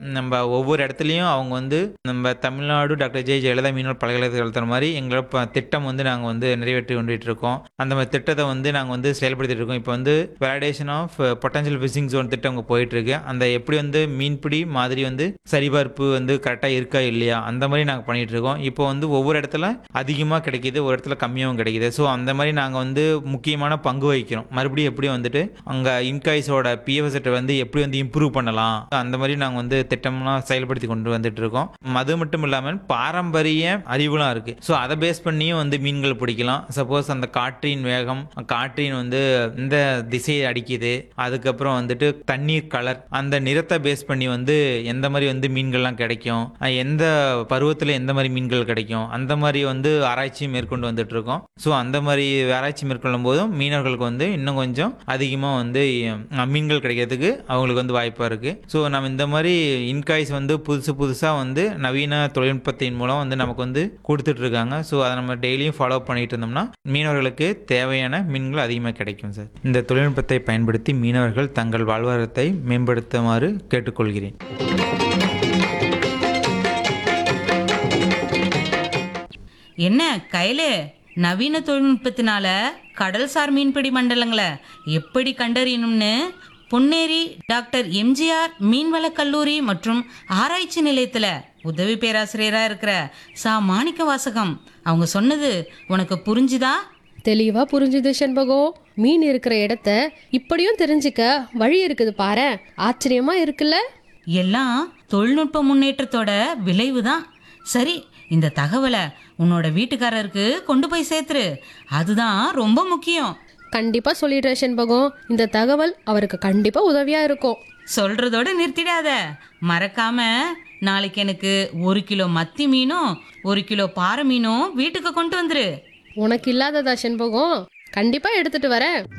நம்ம ஒவ்வொரு இடத்துலையும் அவங்க வந்து நம்ம தமிழ்நாடு டாக்டர் ஜெய ஜெயலலிதா மீனவர் பல்கலைக்கழகத்தில் மாதிரி எங்களோட ப- திட்டம் வந்து நாங்கள் வந்து நிறைவேற்றி கொண்டுட்டு இருக்கோம் அந்த மாதிரி திட்டத்தை வந்து நாங்கள் வந்து செயல்படுத்திட்டு இருக்கோம் இப்போ வந்து validation of potential fishing zone திட்டம் அங்கே போயிட்டு இருக்கு அந்த எப்படி வந்து மீன்பிடி மாதிரி வந்து சரிபார்ப்பு வந்து கரெக்டாக இருக்கா இல்லையா அந்த மாதிரி நாங்கள் பண்ணிட்டு இருக்கோம் இப்போ வந்து ஒவ்வொரு இடத்துல அதிகமாக கிடைக்கிது ஒரு இடத்துல கம்மியாகவும் கிடைக்குது ஸோ அந்த மாதிரி நாங்கள் வந்து முக்கியமான பங்கு வகிக்கிறோம் மறுபடியும் எப்படி வந்துட்டு அங்கே இன்காய்ஸோட பிஎஃப்எஸ்ட்டை வந்து எப்படி வந்து இம்ப்ரூவ் பண்ணலாம் அந்த மாதிரி நாங்கள் வந்து திட்டம்லாம் செயல்படுத்தி கொண்டு வந்துட்டு இருக்கோம் அது மட்டும் இல்லாமல் பாரம்பரிய அறிவுலாம் இருக்கு ஸோ அதை பேஸ் பண்ணியும் வந்து மீன்கள் பிடிக்கலாம் சப்போஸ் அந்த காற்றின் வேகம் காற்றின் வந்து இந்த திசையை அடிக்குது அதுக்கப்புறம் வந்துட்டு தண்ணீர் கலர் அந்த நிறத்தை பேஸ் பண்ணி வந்து எந்த மாதிரி வந்து மீன்கள்லாம் கிடைக்கும் அஹ் எந்த பருவத்தில் எந்த மாதிரி மீன்கள் கிடைக்கும் அந்த மாதிரி வந்து ஆராய்ச்சி மேற்கொண்டு வந்துட்டு இருக்கோம் ஸோ அந்த மாதிரி ஆராய்ச்சி மேற்கொள்ளும் போதும் மீனவர்களுக்கு வந்து இன்னும் கொஞ்சம் அதிகமாக வந்து அஹ், மீன்கள் கிடைக்கிறதுக்கு அவங்களுக்கு வந்து வாய்ப்பாக இருக்குது ஸோ நம்ம இந்த மாதிரி இன்காய்ஸ் வந்து புதுசு புதுசாக வந்து நவீன தொழில்நுட்பத்தின் மூலம் வந்து நமக்கு வந்து கொடுத்துட்டு இருக்காங்க ஸோ அதை நம்ம டெய்லியும் ஃபாலோ பண்ணிட்டு இருந்தோம்னா மீனவர்களுக்கு தேவையான மீன்கள் அதிகமாக கிடைக்கும் சார் இந்த தொழில்நுட்பத்தை பயன்படுத்தி மீனவர்கள் தங்கள் வாழ்வாதாரத்தை மேம்படுத்துமாறு கேட்டுக்கொள்கிறேன் என்ன கையிலே நவீன தொழில்நுட்பத்தினால கடல்சார் மீன்பிடி மண்டலங்களை எப்படி கண்டறியணும்னு பொன்னேரி டாக்டர் எம்ஜிஆர் மீன்வளக் கல்லூரி மற்றும் ஆராய்ச்சி நிலையத்துல உதவி பேராசிரியரா இருக்கிற சா மாணிக்க வாசகம் அவங்க சொன்னது உனக்கு புரிஞ்சுதா தெளிவா புரிஞ்சுது செண்பகம் மீன் இருக்கிற இடத்த இப்படியும் தெரிஞ்சுக்க வழி இருக்குது பாரேன் ஆச்சரியமா இருக்குல்ல எல்லாம் தொழில்நுட்ப முன்னேற்றத்தோட விளைவு தான் சரி இந்த தகவலை உன்னோட வீட்டுக்காரருக்கு கொண்டு போய் சேர்த்துரு அதுதான் ரொம்ப முக்கியம் கண்டிப்பா சொல்லிடுறேன் செண்பகம் இந்த தகவல் அவருக்கு கண்டிப்பா உதவியா இருக்கும் சொல்றதோட நிறுத்திடாத மறக்காம நாளைக்கு எனக்கு ஒரு கிலோ மத்தி மீனும் ஒரு கிலோ பாறை மீனும் வீட்டுக்கு கொண்டு வந்துரு உனக்கு இல்லாததா செண்பகம் கண்டிப்பா எடுத்துட்டு வரேன்